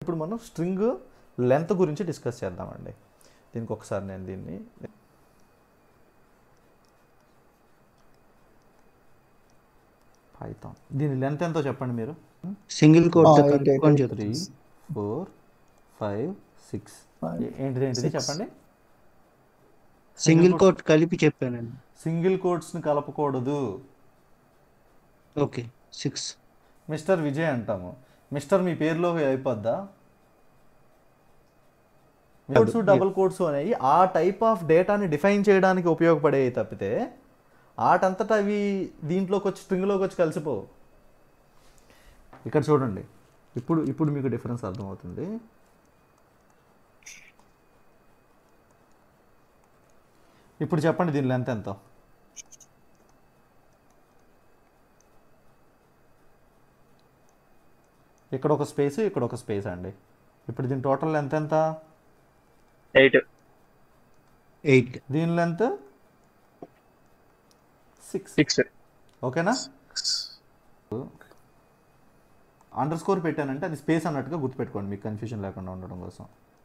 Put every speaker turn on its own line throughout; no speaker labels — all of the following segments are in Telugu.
ఇప్పుడు మనం స్ట్రింగ్ లెంత్ గురించి డిస్కస్ చేద్దామండి దీనికి ఒకసారి నేను దీన్ని పైతాం దీని లెంత్ ఎంతో చెప్పండి మీరు
సింగిల్ కోట్
Ah,
తో
eight,
కలుపుకొని
eight,
త్రీ
చెప్తాను
ఫోర్ ఫైవ్ సిక్స్
Five,
ఏంటిది ఏంటిది
six.
చెప్పండి
సింగిల్ కోట్ కలిపి చెప్పానండి
సింగిల్ కోట్స్ని కలపకూడదు
ఓకే సిక్స్
మిస్టర్ విజయ్ అంటాము మిస్టర్ మీ పేరులో అయిపోద్దా కోడ్స్ డబుల్ కోడ్స్ అనేవి ఆ టైప్ ఆఫ్ డేటాని డిఫైన్ చేయడానికి ఉపయోగపడేవి తప్పితే ఆటంతటా అవి దీంట్లోకి వచ్చి స్ట్రింగ్లోకి వచ్చి కలిసిపోవు ఇక్కడ చూడండి ఇప్పుడు ఇప్పుడు మీకు డిఫరెన్స్ అర్థమవుతుంది ఇప్పుడు చెప్పండి దీని లెంత్ ఎంతో ఇక్కడ ఒక స్పేస్ ఇక్కడ ఒక స్పేస్ అండి ఇప్పుడు దీని టోటల్ లెంత్ ఎంత
ఎయిట్
ఎయిట్
దీని లెంత్ సిక్స్
సిక్స్
ఓకేనా అండర్ స్కోర్ పెట్టానంటే అది స్పేస్ అన్నట్టుగా గుర్తుపెట్టుకోండి మీకు కన్ఫ్యూజన్ లేకుండా ఉండడం కోసం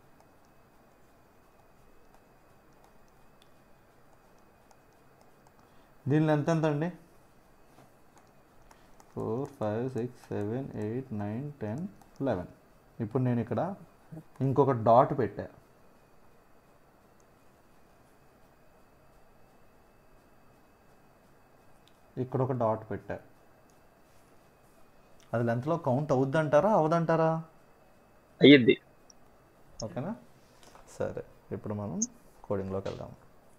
దీని లెంత్ ఎంత అండి four five six seven eight nine ten eleven ఇప్పుడు నేను ఇక్కడ ఇంకొక డాట్ పెట్టా ఇక్కడ ఒక డాట్ పెట్టా అది లెంత్లో కౌంట్ అవుద్దంటారా అవదంటారా
అయ్యిద్ది
ఓకేనా సరే ఇప్పుడు మనం కోడింగ్లోకి వెళ్దాం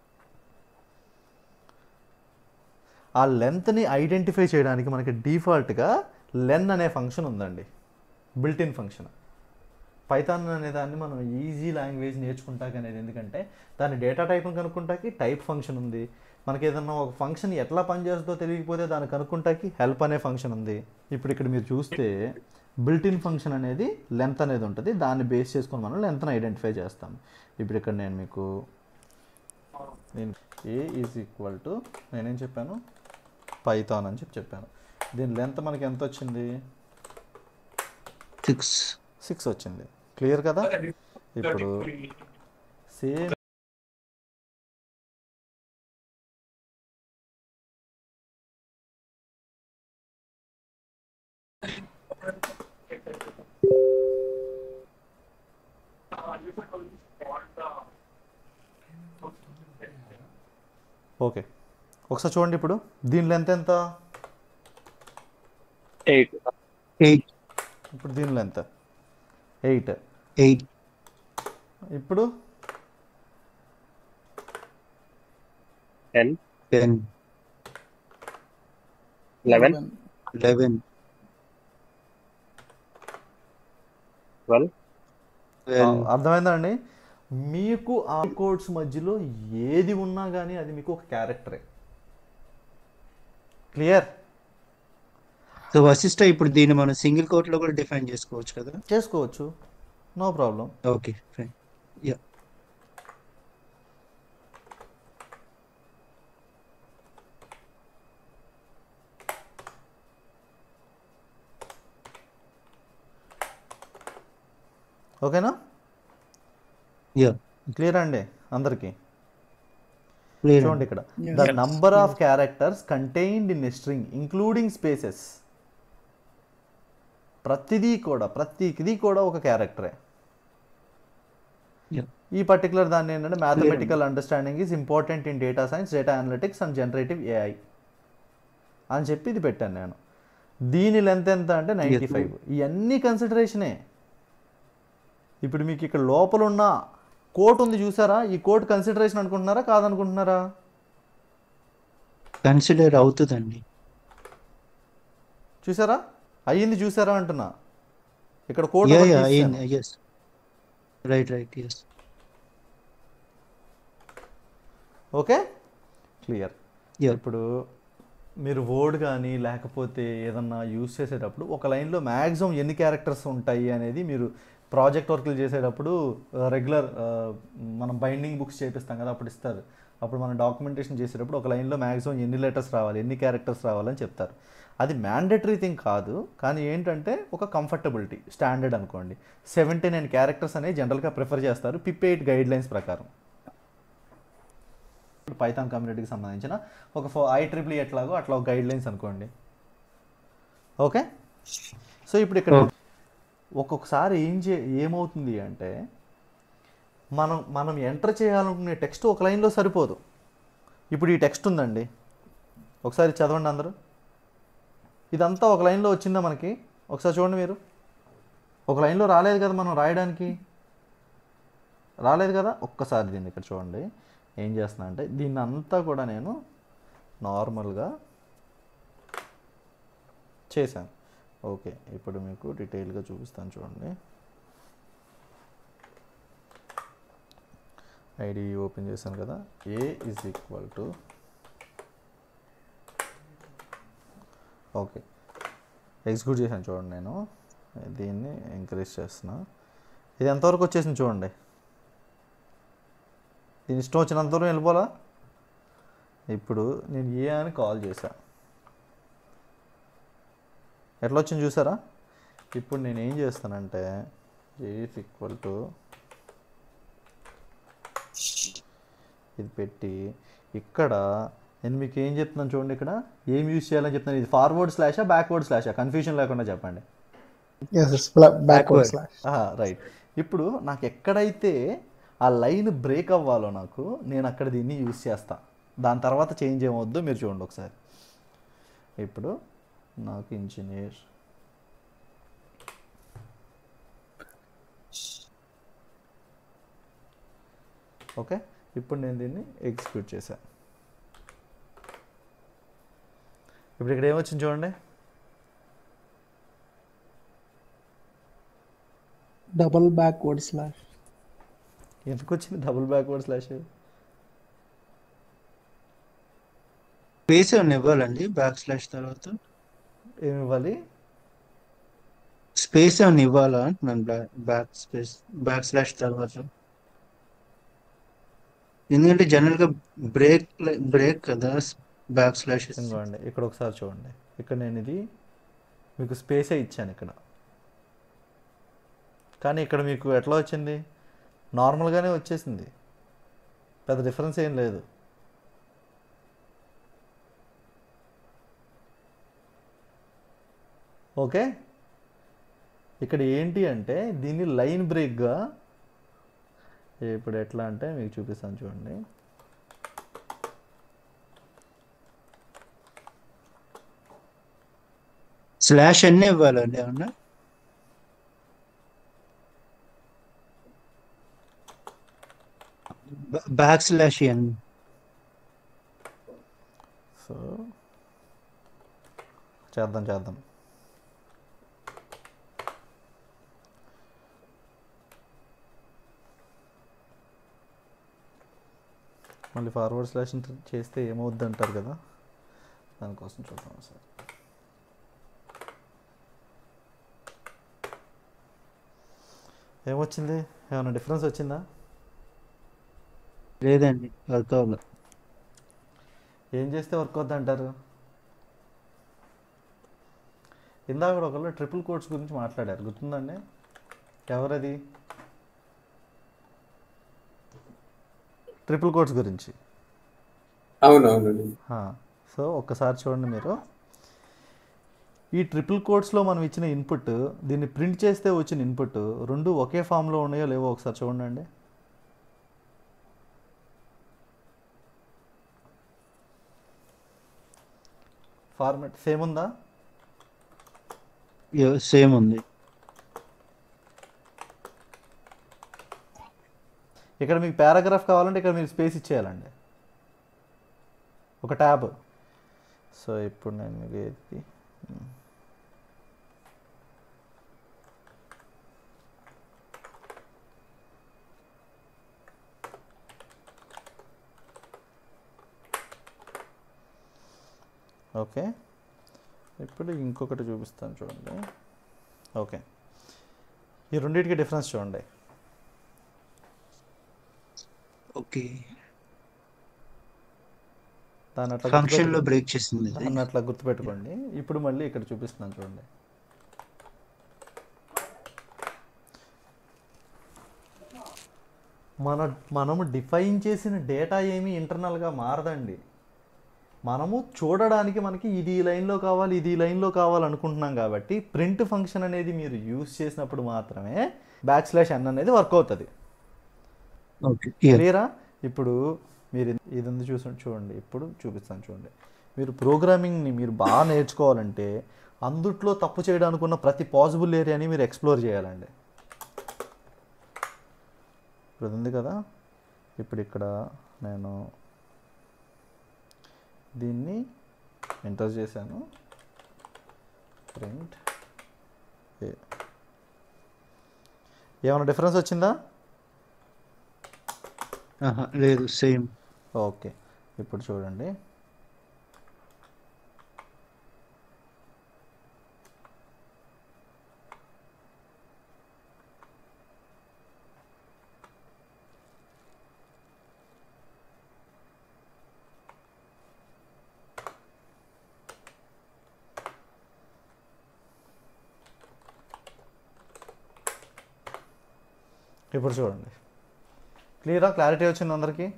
ఆ లెంత్ని ఐడెంటిఫై చేయడానికి మనకి డిఫాల్ట్గా లెన్ అనే ఫంక్షన్ ఉందండి బిల్ట్ ఇన్ ఫంక్షన్ పైథాన్ అనే దాన్ని మనం ఈజీ లాంగ్వేజ్ నేర్చుకుంటాక అనేది ఎందుకంటే దాని డేటా టైప్ని కనుక్కుంటాకి టైప్ ఫంక్షన్ ఉంది మనకి ఏదన్నా ఒక ఫంక్షన్ ఎట్లా పనిచేస్తుందో తెలియకపోతే దాన్ని కనుక్కుంటాకి హెల్ప్ అనే ఫంక్షన్ ఉంది ఇప్పుడు ఇక్కడ మీరు చూస్తే బిల్ట్ ఇన్ ఫంక్షన్ అనేది లెంత్ అనేది ఉంటుంది దాన్ని బేస్ చేసుకొని మనం లెంత్ని ఐడెంటిఫై చేస్తాం ఇప్పుడు ఇక్కడ నేను మీకు నేను ఏ ఈజ్ ఈక్వల్ టు నేనేం చెప్పాను పైథాన్ అని చెప్పి చెప్పాను దీని లెంత్ మనకి ఎంత వచ్చింది
సిక్స్
సిక్స్ వచ్చింది క్లియర్ కదా ఇప్పుడు సేమ్ ఓకే ఒకసారి చూడండి ఇప్పుడు దీని లెంత్ ఎంత
ఎయిట్
ఎయిట్
ఇప్పుడు దీని లెంత్ ఎయిట్
ఎయిట్
ఇప్పుడు
ten
ten
eleven
eleven
twelve
twelve
అర్థమైందండి మీకు ఆ కోడ్స్ మధ్యలో ఏది ఉన్నా కానీ అది మీకు ఒక క్యారెక్టరే క్లియర్
సో వశిష్ట ఇప్పుడు దీన్ని మనం సింగిల్ కోట్ లో కూడా డిఫైన్ చేసుకోవచ్చు కదా
చేసుకోవచ్చు no problem
okay fine ya
ఓకేనా
యా
క్లియర్ అండి అందరికీ
క్లియర్
చూడండి ఇక్కడ the number of characters contained in string including spaces ప్రతిదీ కూడా ప్రతిది కూడా ఒక క్యారెక్టరే
Yeah.
ఈ పర్టికులర్ దాన్ని ఏంటంటే mathematical understanding is important in data science data analytics and generative AI అని చెప్పి ఇది పెట్టాను నేను దీని లెంత్ ఎంత అంటే నైంటీ ఫైవ్ ఇవన్నీ కన్సిడరేషనే ఇప్పుడు మీకు ఇక్కడ లోపల ఉన్న కోట్ ఉంది చూసారా ఈ కోట్ కన్సిడరేషన్ అనుకుంటున్నారా కాదనుకుంటున్నారా
కన్సిడర్ అవుతుందండి
చూసారా అయ్యింది చూసారా అంటున్నా ఇక్కడ కోడ్
యా
ఒకటి
యా
తీసేసాను.
Yes right right yes
okay clear
ya
ఇప్పుడు మీరు వర్డ్ కానీ లేకపోతే ఏదన్నా యూస్ చేసేటప్పుడు ఒక లైన్లో మ్యాక్సిమం ఎన్ని క్యారెక్టర్స్ ఉంటాయి అనేది మీరు ప్రాజెక్ట్ వర్క్లు చేసేటప్పుడు రెగ్యులర్ మనం బైండింగ్ బుక్స్ చేపిస్తాం కదా అప్పుడు ఇస్తారు అప్పుడు మనం డాక్యుమెంటేషన్ చేసేటప్పుడు ఒక లైన్లో మ్యాక్సిమం ఎన్ని లెటర్స్ రావాలి ఎన్ని క్యారెక్టర్స్ రావాలని చెప్తారు అది మ్యాండేటరీ థింగ్ కాదు కానీ ఏంటంటే ఒక కంఫర్టబిలిటీ స్టాండర్డ్ అనుకోండి సెవెంటీ నైన్ క్యారెక్టర్స్ అనేవి జనరల్గా ప్రిఫర్ చేస్తారు పిప్ ఎయిట్ గైడ్ లైన్స్ ప్రకారం పైథాన్ కమ్యూనిటీకి సంబంధించిన ఒక ఫో ఐ ట్రిపుల్ ఎట్లాగో అట్లా ఒక గైడ్ లైన్స్ అనుకోండి ఓకే సో ఇప్పుడు ఇక్కడ ఒక్కొక్కసారి ఏం చే ఏమవుతుంది అంటే మనం మనం ఎంటర్ చేయాలనుకునే టెక్స్ట్ ఒక లైన్లో సరిపోదు ఇప్పుడు ఈ టెక్స్ట్ ఉందండి ఒకసారి చదవండి అందరూ ఇదంతా ఒక లైన్లో వచ్చిందా మనకి ఒకసారి చూడండి మీరు ఒక లైన్లో రాలేదు కదా మనం రాయడానికి రాలేదు కదా ఒక్కసారి దీన్ని ఇక్కడ చూడండి ఏం చేస్తున్నా అంటే దీన్ని అంతా కూడా నేను నార్మల్గా చేశాను ఓకే ఇప్పుడు మీకు డీటెయిల్గా చూపిస్తాను చూడండి ఐడి ఓపెన్ చేశాను కదా A is equal to okay execute చేశాను చూడండి నేను దీన్ని ఎంకరేజ్ చేస్తున్నా ఇది ఎంతవరకు వచ్చేసింది చూడండి దీని ఇష్టం వచ్చినంత దూరం వెళ్ళిపోలా ఇప్పుడు నేను ఏ అని కాల్ చేశా ఎట్లా వచ్చింది చూసారా ఇప్పుడు నేను ఏం చేస్తానంటే ఏ ఈక్వల్ టు ఇది పెట్టి ఇక్కడ నేను మీకు ఏం చెప్తున్నాను చూడండి ఇక్కడ ఏం యూజ్ చేయాలని చెప్తున్నాను ఇది ఫార్వర్డ్ స్లాషా బ్యాక్వర్డ్ స్లాషా కన్ఫ్యూజన్ లేకుండా చెప్పండి
Yes, it's bla- backward
Backward.
slash.
Right ఇప్పుడు నాకు ఎక్కడైతే ఆ లైన్ బ్రేక్ అవ్వాలో నాకు నేను అక్కడ దీన్ని యూజ్ చేస్తా దాని తర్వాత చేంజ్ ఏమవుద్దో మీరు చూడండి ఒకసారి ఇప్పుడు నాకు ఇంజనీర్ ఓకే ఇప్పుడు నేను దీన్ని ఎగ్జిక్యూట్ చేశాను ఇప్పుడు ఇక్కడ ఏమొచ్చింది చూడండి
Double backward slash.
ఎందుకు వచ్చింది డబుల్ బ్యాక్వర్డ్ స్లాష్
స్పేస్ ఏమైనా ఇవ్వాలండి బ్యాక్ స్లాష్ తర్వాత
ఏమి ఇవ్వాలి
స్పేస్ ఏమైనా ఇవ్వాలా అంటున్నాను బ్యాక్ స్పేస్ బ్యాక్ స్లాష్ తర్వాత ఎందుకంటే జనరల్ గా బ్రేక్ బ్రేక్ కదా బ్యాక్ స్లాష్
ఇంకోండి ఇక్కడ ఒకసారి చూడండి ఇక్కడ నేను ఇది మీకు స్పేసే ఇచ్చాను ఇక్కడ కానీ ఇక్కడ మీకు ఎట్లా వచ్చింది నార్మల్గానే వచ్చేసింది పెద్ద డిఫరెన్స్ ఏం లేదు ఓకే ఇక్కడ ఏంటి అంటే దీన్ని లైన్ బ్రేక్గా ఇప్పుడు ఎట్లా అంటే మీకు చూపిస్తాను చూడండి
స్లాష్ అన్నీ ఇవ్వాలండి ఏమన్నా బ్యాక్ స్లాష్ ఇవ్వండి
సో చేద్దాం చేద్దాం మళ్ళీ ఫార్వర్డ్ స్లాష్ చేస్తే ఏమవుద్ది అంటారు కదా దానికోసం చూద్దాం సార్ ఏమొచ్చింది ఏమైనా డిఫరెన్స్ వచ్చిందా
లేదండి వర్క్ అవ్వదు
ఏం చేస్తే వర్క్ అవుద్ది అంటారు ఇందాక కూడా ఒకళ్ళు ట్రిపుల్ కోట్స్ గురించి మాట్లాడారు గుర్తుందండి ఎవరది ట్రిపుల్ కోట్స్ గురించి
అవునవునండి
హా, సో ఒక్కసారి చూడండి మీరు ఈ ట్రిపుల్ కోట్స్లో మనం ఇచ్చిన ఇన్పుట్ దీన్ని ప్రింట్ చేస్తే వచ్చిన ఇన్పుట్ రెండు ఒకే ఫామ్లో ఉన్నాయో లేవో ఒకసారి చూడండి ఫార్మెట్ సేమ్ ఉందా
సేమ్ ఉంది
ఇక్కడ మీకు పారాగ్రాఫ్ కావాలంటే ఇక్కడ మీరు స్పేస్ ఇచ్చేయాలండి ఒక ట్యాబ్ సో ఇప్పుడు నేను మీకు ఏది ఓకే ఇప్పుడు ఇంకొకటి చూపిస్తాను చూడండి ఓకే ఈ రెండింటికి డిఫరెన్స్ చూడండి
ఓకే
దాని అట్లా
ఫంక్షన్ లో
గుర్తుపెట్టు-
బ్రేక్ చేసింది ఇది.
దాన్ని అట్లా గుర్తుపెట్టుకోండి ఇప్పుడు మళ్ళీ ఇక్కడ చూపిస్తున్నాను చూడండి మన మనము డిఫైన్ చేసిన డేటా ఏమీ ఇంటర్నల్గా మారదండి మనము చూడడానికి మనకి ఇది ఈ లైన్లో కావాలి ఇది ఈ లైన్లో కావాలి అనుకుంటున్నాం కాబట్టి ప్రింట్ ఫంక్షన్ అనేది మీరు యూస్ చేసినప్పుడు మాత్రమే బ్యాక్ స్లాష్ ఎన్ అనేది వర్క్ అవుతుంది
ఓకే క్లియర్
క్లియరా ఇప్పుడు మీరు ఇది ఉంది చూసి చూడండి ఇప్పుడు చూపిస్తాను చూడండి మీరు ప్రోగ్రామింగ్ని మీరు బాగా నేర్చుకోవాలంటే అందుట్లో తప్పు చేయడానికి ఉన్న ప్రతి పాసిబుల్ ఏరియాని మీరు ఎక్స్ప్లోర్ చేయాలండి ఇప్పుడు ఇది ఉంది కదా ఇప్పుడు ఇక్కడ నేను దీన్ని ఎంటర్ చేశాను ప్రింట్ ఏమైనా డిఫరెన్స్ వచ్చిందా
ఆహా, లేదు సేమ్
ఓకే ఇప్పుడు చూడండి ఇప్పుడు చూడండి క్లియరా క్లారిటీ వచ్చింది అందరికీ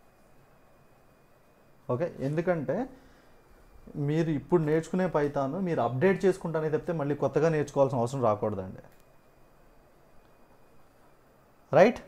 ఓకే ఎందుకంటే మీరు ఇప్పుడు నేర్చుకునే పైతాను మీరు అప్డేట్ చేసుకుంటానే తప్పితే మళ్ళీ కొత్తగా నేర్చుకోవాల్సిన అవసరం రాకూడదండి రైట్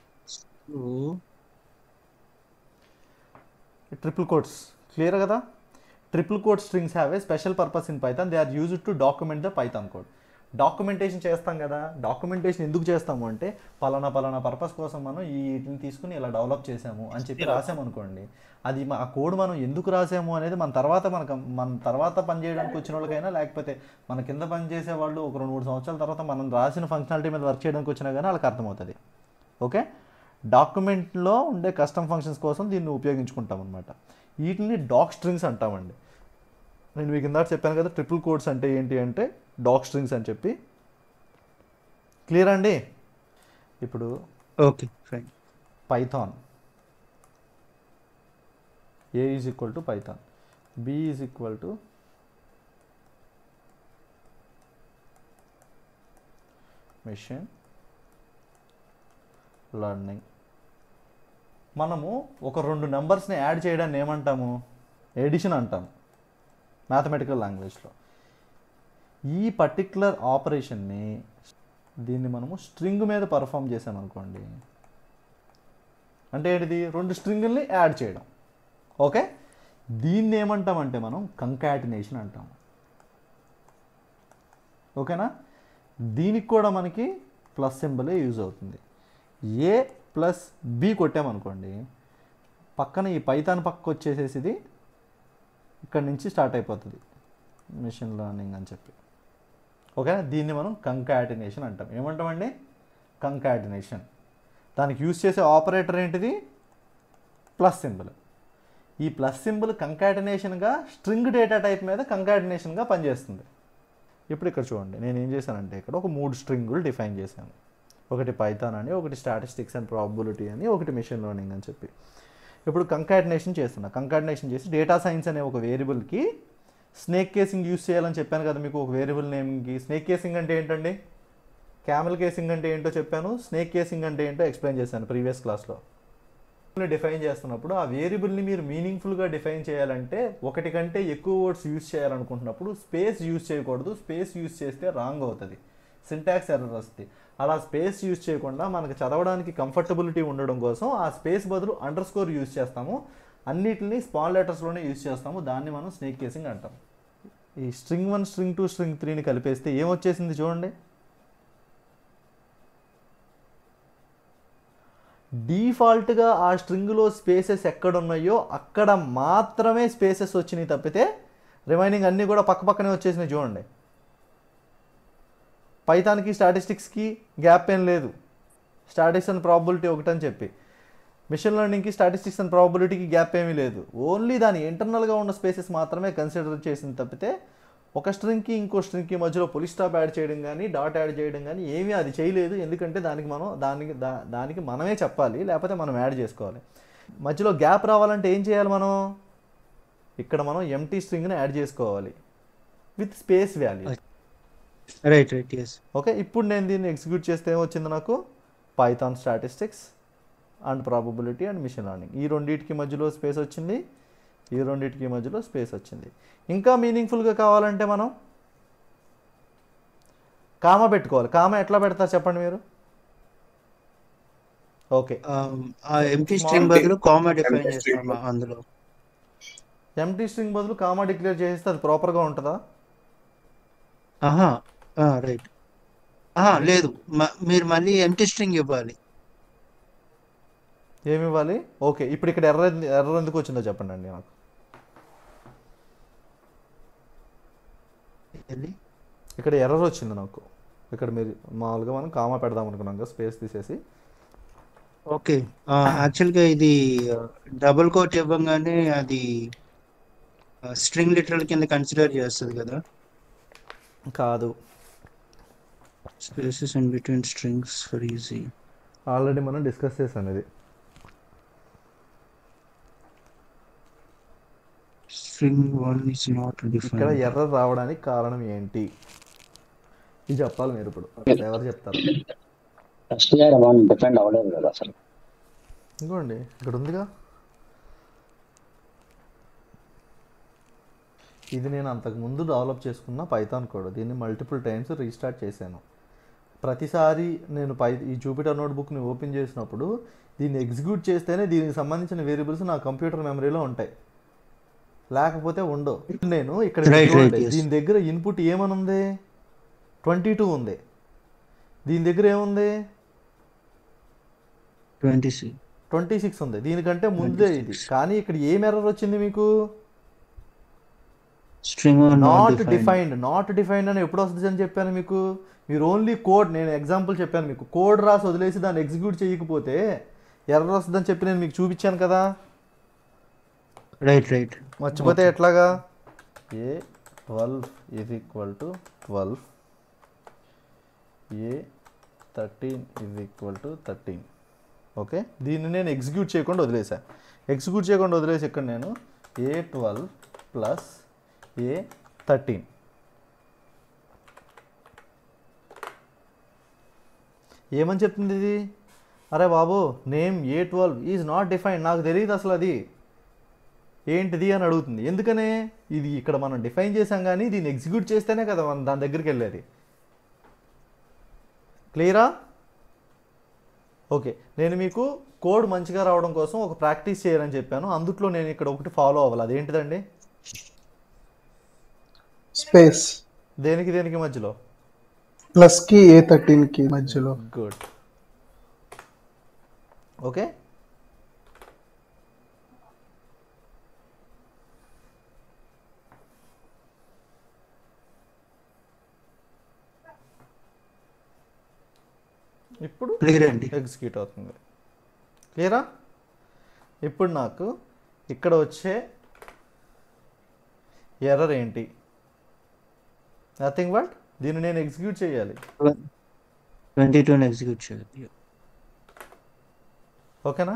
ట్రిపుల్ కోట్స్ క్లియర్ కదా triple quote strings have a special purpose in Python they are used to document the Python code documentation చేస్తాం కదా డాక్యుమెంటేషన్ ఎందుకు చేస్తాము అంటే పలానా పలానా పర్పస్ కోసం మనం ఈ వీటిని తీసుకుని ఇలా డెవలప్ చేసాము అని చెప్పి రాసామనుకోండి అది మా- ఆ కోడ్ మనం ఎందుకు రాసాము అనేది మన తర్వాత మనకు మన తర్వాత పని చేయడానికి వచ్చిన వాళ్ళకైనా లేకపోతే మన కింద పని చేసే వాళ్ళు ఒక రెండు మూడు సంవత్సరాల తర్వాత మనం రాసిన ఫంక్షనాలిటీ మీద వర్క్ చేయడానికి వచ్చినా కానీ వాళ్ళకి అర్థమవుతుంది ఓకే డాక్యుమెంట్లో ఉండే కస్టమ్ ఫంక్షన్స్ కోసం దీన్ని ఉపయోగించుకుంటాం అనమాట వీటిని డాక్ స్ట్రింగ్స్ అంటామండి నేను మీకు ఇందాక చెప్పాను కదా ట్రిపుల్ కోడ్స్ అంటే ఏంటి అంటే డాక్ స్ట్రింగ్స్ అని చెప్పి క్లియర్ అండి ఇప్పుడు
okay fine
Python A is equal to Python B is equal to machine learning మనము ఒక రెండు నెంబర్స్ని యాడ్ చేయడాన్ని ఏమంటాము ఎడిషన్ అంటాము మ్యాథమెటికల్ లాంగ్వేజ్లో ఈ పర్టిక్యులర్ ఆపరేషన్ని దీన్ని మనము స్ట్రింగ్ మీద పర్ఫామ్ చేసామనుకోండి అంటే ఏంటిది రెండు స్ట్రింగుల్ని యాడ్ చేయడం ఓకే దీన్ని ఏమంటామంటే మనం కంకాటినేషన్ అంటాం ఓకేనా దీనికి కూడా మనకి ప్లస్ సింబలే యూజ్ అవుతుంది ఏ ప్లస్ బి కొట్టామనుకోండి పక్కన ఈ పైతాన్ పక్కకు వచ్చేసేసి ఇది ఇక్కడ నుంచి స్టార్ట్ అయిపోతుంది మిషన్ లెర్నింగ్ అని చెప్పి ఓకేనా దీన్ని మనం కంకాటినేషన్ అంటాం ఏమంటామండి కంకాటినేషన్ దానికి యూజ్ చేసే ఆపరేటర్ ఏంటిది ప్లస్ సింబల్ ఈ ప్లస్ సింబల్ కంకాటినేషన్గా స్ట్రింగ్ డేటా టైప్ మీద కంకాటినేషన్గా పనిచేస్తుంది ఇప్పుడు ఇక్కడ చూడండి నేను ఏం చేశానంటే ఇక్కడ ఒక మూడు స్ట్రింగులు డిఫైన్ చేశాను ఒకటి పైథాన్ అని ఒకటి స్టాటిస్టిక్స్ అండ్ ప్రాబిలిటీ అని ఒకటి మిషన్ లెర్నింగ్ అని చెప్పి ఇప్పుడు కంకాటినేషన్ చేస్తున్నా కంకాటినేషన్ చేసి డేటా సైన్స్ అనే ఒక వేరియబుల్కి స్నేక్ కేసింగ్ యూస్ చేయాలని చెప్పాను కదా మీకు ఒక వేరియబుల్ నేమ్కి స్నేక్ కేసింగ్ అంటే ఏంటండి క్యామెల్ కేసింగ్ అంటే ఏంటో చెప్పాను స్నేక్ కేసింగ్ అంటే ఏంటో ఎక్స్ప్లెయిన్ చేశాను ప్రీవియస్ క్లాస్లో డిఫైన్ చేస్తున్నప్పుడు ఆ వేరియబుల్ని మీరు మీనింగ్ఫుల్గా డిఫైన్ చేయాలంటే ఒకటి కంటే ఎక్కువ వర్డ్స్ యూస్ చేయాలనుకుంటున్నప్పుడు స్పేస్ యూస్ చేయకూడదు స్పేస్ యూస్ చేస్తే రాంగ్ అవుతుంది సింటాక్స్ ఎర్రర్ వస్తుంది అలా స్పేస్ యూస్ చేయకుండా మనకు చదవడానికి కంఫర్టబిలిటీ ఉండడం కోసం ఆ స్పేస్ బదులు అండర్ స్కోర్ యూస్ చేస్తాము అన్నిటిని స్మాల్ లెటర్స్లోనే యూస్ చేస్తాము దాన్ని మనం స్నేక్ కేసింగ్ అంటాం ఈ string one string two string త్రీని కలిపేస్తే ఏమొచ్చేసింది చూడండి డీఫాల్ట్గా ఆ స్ట్రింగ్లో స్పేసెస్ ఎక్కడ ఉన్నాయో అక్కడ మాత్రమే స్పేసెస్ వచ్చినాయి తప్పితే రిమైనింగ్ అన్నీ కూడా పక్క పక్కనే వచ్చేసినాయి చూడండి పైథాన్కి స్టాటిస్టిక్స్కి గ్యాప్ ఏం లేదు స్టాటిక్స్ అండ్ ప్రాబిలిటీ ఒకటని చెప్పి మిషన్ లెర్నింగ్కి స్టాటిస్టిక్స్ అండ్ ప్రాబిలిటీకి గ్యాప్ ఏమీ లేదు ఓన్లీ దాని ఇంటర్నల్గా ఉన్న స్పేసెస్ మాత్రమే కన్సిడర్ చేసింది తప్పితే ఒక స్ట్రింగ్కి ఇంకో స్ట్రింగ్కి మధ్యలో పులి స్టాప్ యాడ్ చేయడం కానీ డాట్ యాడ్ చేయడం కానీ ఏమీ అది చేయలేదు ఎందుకంటే దానికి మనం దానికి దా- దానికి మనమే చెప్పాలి లేకపోతే మనం యాడ్ చేసుకోవాలి మధ్యలో గ్యాప్ రావాలంటే ఏం చేయాలి మనం ఇక్కడ మనం ఎంటీ స్ట్రింగ్ని యాడ్ చేసుకోవాలి with space value
right right yes
okay ఇప్పుడు నేను దీన్ని ఎగ్జిక్యూట్ చేస్తే ఏమొచ్చింది నాకు Python statistics and probability and machine learning ఈ రెండింటికి మధ్యలో స్పేస్ వచ్చింది ఈ రెండింటికి మధ్యలో స్పేస్ వచ్చింది ఇంకా మీనింగ్ఫుల్గా కావాలంటే మనం కామ పెట్టుకోవాలి కామ ఎట్లా పెడతారు చెప్పండి మీరు ఓకే
ఆ ఎంటీ స్ట్రింగ్ బదులు కామా డిఫైన్ చేస్తాం అందులో
ఎంటీ స్ట్రింగ్ బదులు కామా డిక్లేర్ చేస్తే అది ప్రాపర్గా ఉంటుందా
ఆహా రైట్ ఆహా లేదు మ- మీరు మళ్ళీ ఎంటీ స్ట్రింగ్ ఇవ్వాలి
ఏమి ఇవ్వాలి ఓకే ఇప్పుడు ఇక్కడ ఎర్ర ఎర్ర ఎందుకు వచ్చిందో చెప్పండి అండి నాకు
ఏంది?
ఇక్కడ ఎర్రర్ వచ్చింది నాకు ఇక్కడ మీరు మామూలుగా మనం కామా పెడదాం అనుకున్నాం కదా స్పేస్ తీసేసి
ఓకే యాక్చువల్గా ఇది డబుల్ కోట్ ఇవ్వగానే అది స్ట్రింగ్ లిటరల్ కింద కన్సిడర్ చేస్తుంది కదా
కాదు
spaces in between strings for easy
already మనం డిస్కస్ చేసాం ఇది
స్ట్రింగ్ వన్ ఇస్ నాట్
ఇక్కడ
డిఫైన్
ఎర్రర్ రావడానికి కారణం ఏంటి ఇది చెప్పాలి మీరు ఇప్పుడు ఎవరు చెప్తారు
ఫస్ట్ ఇయర్ వన్ డిపెండ్ అవ్వలేదు కదా అసలు
ఇంకోండి ఇక్కడ ఉందిగా ఇది నేను అంతకు ముందు డెవలప్ చేసుకున్న పైథాన్ కోడ్ దీన్ని మల్టిపుల్ టైమ్స్ రీస్టార్ట్ చేశాను ప్రతిసారి నేను పై ఈ జూపిటర్ నోట్బుక్ని ఓపెన్ చేసినప్పుడు దీన్ని ఎగ్జిక్యూట్ చేస్తేనే దీనికి సంబంధించిన వేరియబుల్స్ నా కంప్యూటర్ మెమరీలో ఉంటాయి లేకపోతే ఉండవు నేను ఇక్కడ
Right, right,
చూడండి,
yes.
దీని దగ్గర ఇన్పుట్ ఏమని ఉంది ట్వంటీ టూ ఉంది దీని దగ్గర ఏముంది
ట్వంటీ సిక్స్
ట్వంటీ సిక్స్ ఉంది దీనికంటే ముందే ఇది కానీ ఇక్కడ ఏం ఎర్రర్ వచ్చింది మీకు
string
not
not define
defined not defined అని ఎప్పుడు వస్తుంది అని చెప్పాను మీకు మీరు ఓన్లీ కోడ్ నేను ఎగ్జాంపుల్ చెప్పాను మీకు కోడ్ రాసి వదిలేసి దాన్ని ఎగ్జిక్యూట్ చేయకపోతే ఎర్రర్ వస్తుందని చెప్పి నేను మీకు చూపించాను కదా
రైట్ రైట్
మర్చిపోతే ఎట్లాగా A twelve is equal to twelve A thirteen is equal to thirteen okay దీన్ని నేను ఎగ్జిక్యూట్ చేయకుండా వదిలేసా ఎగ్జిక్యూట్ చేయకుండా వదిలేసి ఇక్కడ నేను A twelve plus A thirteen ఏమని చెప్తుంది ఇది అరే బాబు name A twelve is not defined నాకు తెలియదు అసలు అది ఏంటిది అని అడుగుతుంది ఎందుకనే ఇది ఇక్కడ మనం డిఫైన్ చేసాం కానీ దీన్ని ఎగ్జిక్యూట్ చేస్తేనే కదా మనం దాని దగ్గరికి వెళ్ళేది క్లియరా ఓకే నేను మీకు కోడ్ మంచిగా రావడం కోసం ఒక ప్రాక్టీస్ చేయాలని చెప్పాను అందుట్లో నేను ఇక్కడ ఒకటి ఫాలో అవ్వాలి అదేంటిదండి
స్పేస్
దేనికి దేనికి మధ్యలో
ప్లస్ కి ఏ థర్టీన్ కి మధ్యలో
గుడ్ ఓకే ఇప్పుడు
క్లియర్ అండి
ఎగ్జిక్యూట్ అవుతుంది క్లియరా ఇప్పుడు నాకు ఇక్కడ వచ్చే ఎర్రర్ ఏంటి నథింగ్ బట్ దీన్ని నేను ఎగ్జిక్యూట్ చేయాలి
ట్వంటీ టూ ఎగ్జిక్యూట్ చేయాలి
ఓకేనా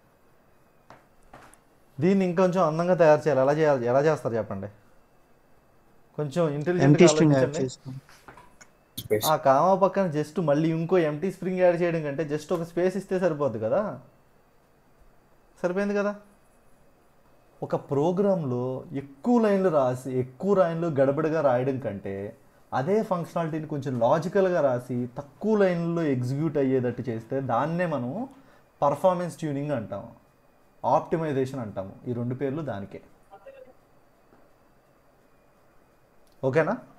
దీన్ని ఇంకొంచెం అందంగా తయారు చేయాలి ఎలా చేయాలి ఎలా చేస్తారు చెప్పండి కొంచెం
ఎంటీ స్ట్రింగ్ యాడ్
ఇంటెలిజెంట్
చేస్తాం
స్పేస్
ఆ కామా పక్కన జస్ట్ మళ్ళీ ఇంకో ఎంటీ స్ప్రింగ్ యాడ్ చేయడం కంటే జస్ట్ ఒక స్పేస్ ఇస్తే సరిపోద్ది కదా సరిపోయింది కదా ఒక ప్రోగ్రాంలో ఎక్కువ లైన్లు రాసి ఎక్కువ లైన్లు గడబడిగా రాయడం కంటే అదే ఫంక్షనాలిటీని కొంచెం లాజికల్గా రాసి తక్కువ లైన్లో ఎగ్జిక్యూట్ అయ్యేటట్టు చేస్తే దాన్నే మనం పర్ఫార్మెన్స్ ట్యూనింగ్ అంటాము ఆప్టిమైజేషన్ అంటాము ఈ రెండు పేర్లు దానికే ఓకేనా